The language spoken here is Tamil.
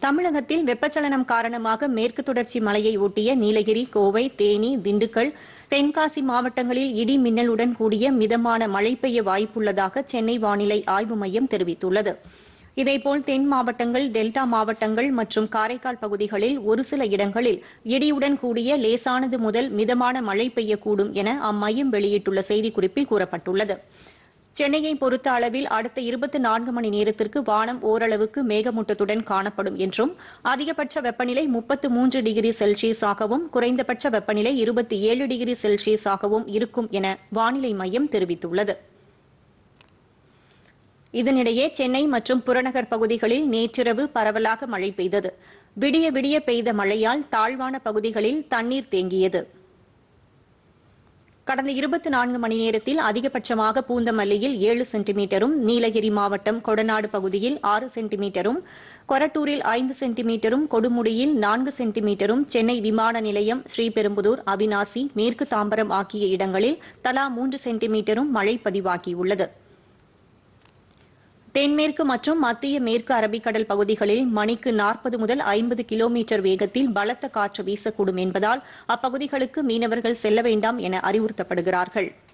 தமிழகத்தில் வெப்பச்சலனம் காரணமாக மேற்கு தொடர்ச்சி மலையை ஒட்டிய நீலகிரி கோவை தேனி திண்டுக்கல் தென்காசி மாவட்டங்களில் இடி மின்னலுடன் கூடிய மிதமான மழை பெய்ய வாய்ப்புள்ளதாக சென்னை வானிலை ஆய்வு மையம் தெரிவித்துள்ளது இதேபோல் தென் மாவட்டங்கள் டெல்டா மாவட்டங்கள் மற்றும் காரைக்கால் பகுதிகளில் ஒரு சில இடங்களில் இடியுடன் கூடிய லேசானது முதல் மிதமான மழை பெய்யக்கூடும் என அம்மையம் வெளியிட்டுள்ள செய்திக்குறிப்பில் கூறப்பட்டுள்ளது சென்னையை பொறுத்த அளவில் அடுத்த இருபத்தி நான்கு மணி நேரத்திற்கு வானம் ஓரளவுக்கு மேகமூட்டத்துடன் காணப்படும் என்றும் அதிகபட்ச வெப்பநிலை முப்பத்து மூன்று டிகிரி செல்சியஸாகவும் குறைந்தபட்ச வெப்பநிலை இருபத்தி ஏழு டிகிரி செல்சியஸாகவும் இருக்கும் என வானிலை மையம் தெரிவித்துள்ளது இதனிடையே சென்னை மற்றும் புறநகர் பகுதிகளில் நேற்றிரவு பரவலாக மழை பெய்தது விடிய விடிய பெய்த மழையால் தாழ்வான பகுதிகளில் தண்ணீர் தேங்கியது கடந்த இருபத்தி நான்கு மணி நேரத்தில் அதிகபட்சமாக பூந்தமல்லியில் ஏழு சென்டிமீட்டரும் நீலகிரி மாவட்டம் கொடநாடு பகுதியில் ஆறு சென்டிமீட்டரும் கொரட்டூரில் ஐந்து சென்டிமீட்டரும் கொடுமுடியில் நான்கு சென்டிமீட்டரும் சென்னை விமான நிலையம் ஸ்ரீபெரும்புதூர் அவினாசி மேற்கு தாம்பரம் ஆகிய இடங்களில் தலா மூன்று சென்டிமீட்டரும் மழை பதிவாகியுள்ளது தென்மேற்கு மற்றும் மத்திய மேற்கு அரபிக்கடல் பகுதிகளில் மணிக்கு நாற்பது முதல் ஐம்பது கிலோமீட்டர் வேகத்தில் பலத்த காற்று வீசக்கூடும் என்பதால் அப்பகுதிகளுக்கு மீனவர்கள் செல்ல வேண்டாம் என அறிவுறுத்தப்படுகிறார்கள்